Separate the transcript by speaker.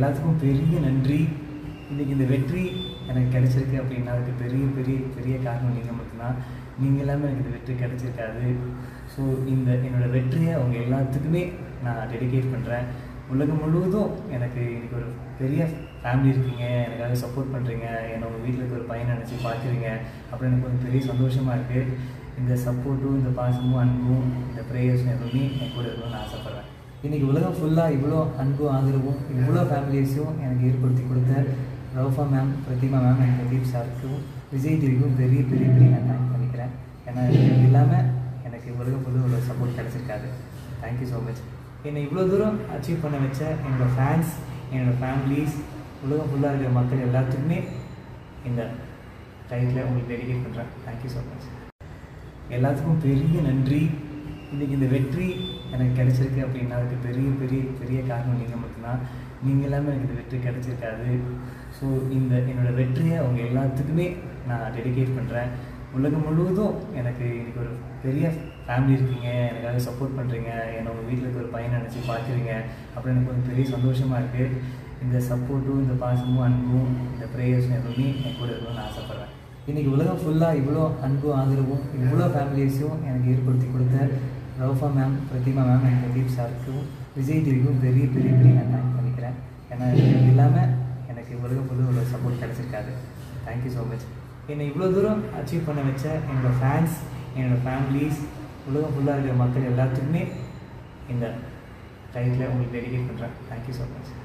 Speaker 1: எல்லாத்துக்கும் பெரிய நன்றி இன்றைக்கி இந்த வெற்றி எனக்கு கிடைச்சிருக்கு அப்படின்னா அதுக்கு பெரிய பெரிய பெரிய காரணம் நீங்கள் மட்டும்தான் நீங்கள் எல்லாமே எனக்கு இந்த வெற்றி கிடைச்சிருக்காது ஸோ இந்த என்னோட வெற்றியை அவங்க எல்லாத்துக்குமே நான் டெடிகேட் பண்ணுறேன் உலகம் முழுவதும் எனக்கு இன்னைக்கு ஒரு பெரிய ஃபேமிலி இருக்கீங்க எனக்காக சப்போர்ட் பண்ணுறீங்க என்னை உங்கள் வீட்டில் இருக்க ஒரு பையனை நினச்சி பார்க்குறீங்க அப்புறம் எனக்கு ஒரு பெரிய சந்தோஷமாக இருக்குது இந்த சப்போர்ட்டும் இந்த பாசமும் அன்பும் இந்த ப்ரேயர்ஸும் எப்பவுமே என் கூட இருக்கணும்னு ஆசைப்பட்றேன் இன்றைக்கி உலகம் ஃபுல்லாக இவ்வளோ அன்பும் ஆதரவும் இவ்வளோ ஃபேமிலிஸையும் எனக்கு ஏற்படுத்தி கொடுத்த Raufa ma'am Prathima ma'am and Pradeep சாருக்கும் விஜய் டிவிக்கும் பெரிய பெரிய பெரிய நான் தேங்க் பண்ணிக்கிறேன் ஏன்னா இது இல்லாமல் எனக்கு உலகம் ஃபுல்லாக இவ்வளோ சப்போர்ட் கிடச்சிருக்காது தேங்க்யூ ஸோ மச் என்னை இவ்வளோ தூரம் அச்சீவ் பண்ண வச்ச என்னோடய ஃபேன்ஸ் என்னோடய ஃபேமிலிஸ் உலகம் ஃபுல்லாக இருக்கிற மக்கள் எல்லாத்துக்குமே இந்த டைட்டில் உங்களுக்கு டெடிகேட் பண்ணுறேன் தேங்க்யூ ஸோ மச் எல்லாத்துக்கும் பெரிய நன்றி இன்றைக்கி இந்த வெற்றி எனக்கு கிடைச்சிருக்கு அப்படின்னா அதுக்கு பெரிய பெரிய பெரிய காரணம் நீங்கள் மட்டும்தான் நீங்கள் எல்லாமே எனக்கு இந்த வெற்றி கிடைச்சிருக்காது ஸோ இந்த என்னோடய வெற்றியை அவங்க எல்லாத்துக்குமே நான் டெடிகேட் பண்ணுறேன் உலகம் முழுவதும் எனக்கு இன்னைக்கு ஒரு பெரிய ஃபேமிலி இருக்கீங்க எனக்காக சப்போர்ட் பண்ணுறீங்க என்னை உங்கள் வீட்டில் இருக்க ஒரு பையனை நினச்சி பார்க்குறீங்க அப்புறம் எனக்கு ஒரு பெரிய சந்தோஷமாக இருக்குது இந்த சப்போர்ட்டும் இந்த பாசமும் அன்பும் இந்த ப்ரேயர்ஸும் எப்பவுமே என் கூட இருக்கணும்னு ஆசைப்பட்றேன் இன்றைக்கி உலகம் ஃபுல்லாக இவ்வளோ அன்பும் ஆதரவும் இவ்வளோ ஃபேமிலிஸையும் எனக்கு ஏற்படுத்தி கொடுத்த Raufa ma'am Prathima ma'am and Pradeep சாருக்கும் விஜய் டிவிக்கும் பெரிய பெரிய பெரிய நான் தேங்க் பண்ணிக்கிறேன் ஏன்னா இது இல்லாமல் எனக்கு உலகம் ஃபுல்லாக இவ்வளோ சப்போர்ட் கிடச்சிருக்காது தேங்க்யூ ஸோ மச் என்னை இவ்வளோ தூரம் அச்சீவ் பண்ண வச்ச என்னோடய ஃபேன்ஸ் என்னோடய ஃபேமிலிஸ் உலகம் ஃபுல்லாக இருக்கிற மக்கள் எல்லாத்துக்குமே இந்த டைட்டில் உங்களுக்கு டெடிகேட் பண்ணுறேன் தேங்க்யூ ஸோ மச்